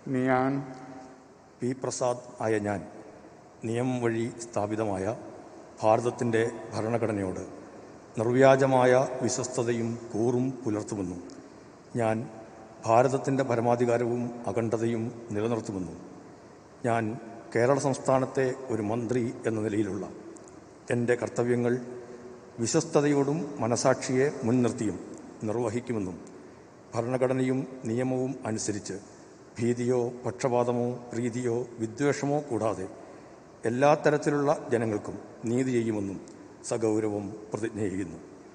ഞാൻ പി പ്രസാദ് ആയ ഞാൻ നിയമം വഴി സ്ഥാപിതമായ ഭാരതത്തിൻ്റെ ഭരണഘടനയോട് നിർവ്യാജമായ വിശ്വസ്തതയും കൂറും പുലർത്തുമെന്നും ഞാൻ ഭാരതത്തിൻ്റെ പരമാധികാരവും അഖണ്ഡതയും നിലനിർത്തുമെന്നും ഞാൻ കേരള സംസ്ഥാനത്തെ ഒരു മന്ത്രി എന്ന നിലയിലുള്ള എൻ്റെ കർത്തവ്യങ്ങൾ വിശ്വസ്തതയോടും മനസാക്ഷിയെ മുൻനിർത്തിയും നിർവഹിക്കുമെന്നും ഭരണഘടനയും നിയമവും അനുസരിച്ച് ഭീതിയോ പക്ഷപാതമോ പ്രീതിയോ വിദ്വേഷമോ കൂടാതെ എല്ലാ തരത്തിലുള്ള ജനങ്ങൾക്കും നീതി ചെയ്യുമെന്നും സഗൗരവം പ്രതിജ്ഞ ചെയ്യുന്നു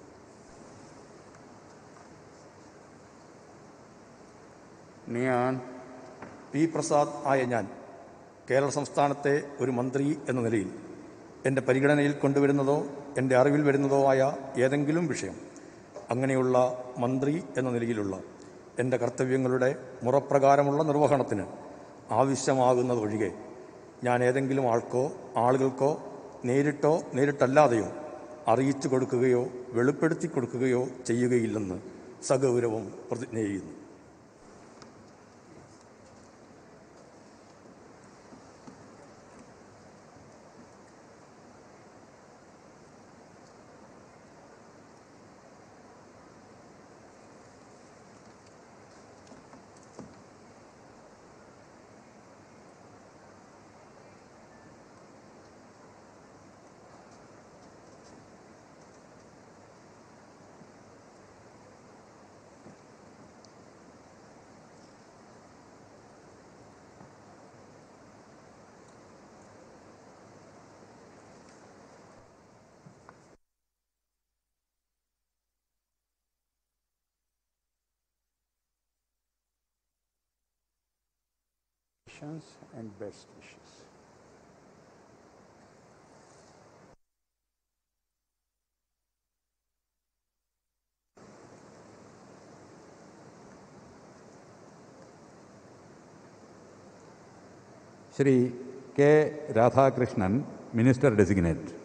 ഞാൻ പി പ്രസാദ് ആയ ഞാൻ കേരള സംസ്ഥാനത്തെ ഒരു മന്ത്രി എന്ന നിലയിൽ എൻ്റെ പരിഗണനയിൽ കൊണ്ടുവരുന്നതോ എൻ്റെ അറിവിൽ വരുന്നതോ ആയ ഏതെങ്കിലും വിഷയം അങ്ങനെയുള്ള മന്ത്രി എന്ന നിലയിലുള്ള എൻ്റെ കർത്തവ്യങ്ങളുടെ മുറപ്രകാരമുള്ള നിർവഹണത്തിന് ആവശ്യമാകുന്നതൊഴികെ ഞാൻ ഏതെങ്കിലും ആൾക്കോ ആളുകൾക്കോ നേരിട്ടോ നേരിട്ടല്ലാതെയോ അറിയിച്ചു കൊടുക്കുകയോ വെളിപ്പെടുത്തി കൊടുക്കുകയോ ചെയ്യുകയില്ലെന്ന് സഗൗരവം പ്രതിജ്ഞ ചെയ്യുന്നു and best wishes. Shri K Radhakrishnan minister designate